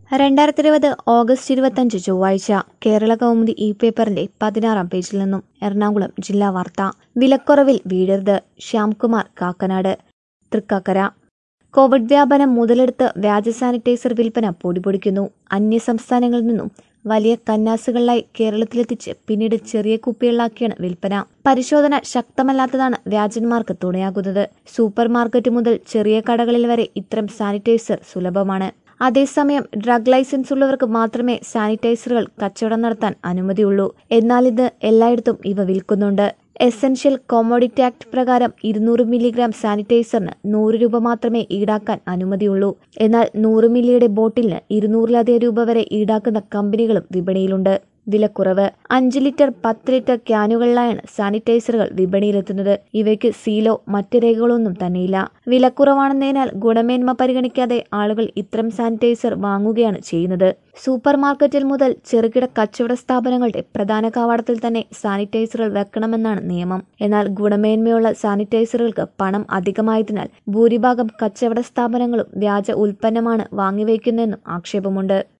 രണ്ടായിരത്തി ഇരുപത് ഓഗസ്റ്റ് ഇരുപത്തഞ്ച് ചൊവ്വാഴ്ച കേരള കൗമുദി ഇ പേപ്പറിന്റെ പതിനാറാം പേജിൽ നിന്നും എറണാകുളം ജില്ലാ വാർത്ത വിലക്കുറവിൽ വീഴരുത് ശ്യാംകുമാർ കാക്കനാട് തൃക്കാക്കര കോവിഡ് വ്യാപനം മുതലെടുത്ത് വ്യാജ സാനിറ്റൈസർ വിൽപ്പന പൊടിപൊടിക്കുന്നു അന്യ സംസ്ഥാനങ്ങളിൽ നിന്നും വലിയ കന്നാസുകളിലായി കേരളത്തിലെത്തിച്ച് പിന്നീട് ചെറിയ കുപ്പികളിലാക്കിയാണ് വിൽപ്പന പരിശോധന ശക്തമല്ലാത്തതാണ് വ്യാജന്മാർക്ക് തുണയാകുന്നത് സൂപ്പർ മാർക്കറ്റ് മുതൽ ചെറിയ കടകളിൽ വരെ ഇത്തരം സാനിറ്റൈസർ സുലഭമാണ് അതേസമയം ഡ്രഗ് ലൈസൻസ് ഉള്ളവർക്ക് മാത്രമേ സാനിറ്റൈസറുകൾ കച്ചവടം നടത്താൻ അനുമതിയുള്ളൂ എന്നാൽ ഇത് എല്ലായിടത്തും ഇവ വിൽക്കുന്നുണ്ട് എസൻഷ്യൽ കോമോഡിറ്റി ആക്ട് പ്രകാരം ഇരുന്നൂറ് മില്ലിഗ്രാം സാനിറ്റൈസറിന് നൂറ് രൂപ മാത്രമേ ഈടാക്കാൻ അനുമതിയുള്ളൂ എന്നാൽ നൂറ് മില്ലിയുടെ ബോട്ടിലിന് ഇരുന്നൂറിലധികം രൂപ വരെ ഈടാക്കുന്ന കമ്പനികളും വിപണിയിലുണ്ട് വിലക്കുറവ് അഞ്ച് ലിറ്റർ പത്ത് ലിറ്റർ ക്യാനുകളിലായാണ് സാനിറ്റൈസറുകൾ വിപണിയിലെത്തുന്നത് ഇവയ്ക്ക് സീലോ മറ്റ് രേഖകളൊന്നും തന്നെയില്ല വിലക്കുറവാണെന്നതിനാൽ ഗുണമേന്മ പരിഗണിക്കാതെ ആളുകൾ ഇത്തരം സാനിറ്റൈസർ വാങ്ങുകയാണ് ചെയ്യുന്നത് സൂപ്പർ മാർക്കറ്റിൽ മുതൽ ചെറുകിട കച്ചവട സ്ഥാപനങ്ങളുടെ പ്രധാന കവാടത്തിൽ തന്നെ സാനിറ്റൈസറുകൾ വെക്കണമെന്നാണ് നിയമം എന്നാൽ ഗുണമേന്മയുള്ള സാനിറ്റൈസറുകൾക്ക് പണം അധികമായതിനാൽ ഭൂരിഭാഗം കച്ചവട സ്ഥാപനങ്ങളും വ്യാജ ഉൽപ്പന്നമാണ് വാങ്ങിവയ്ക്കുന്നതെന്നും ആക്ഷേപമുണ്ട്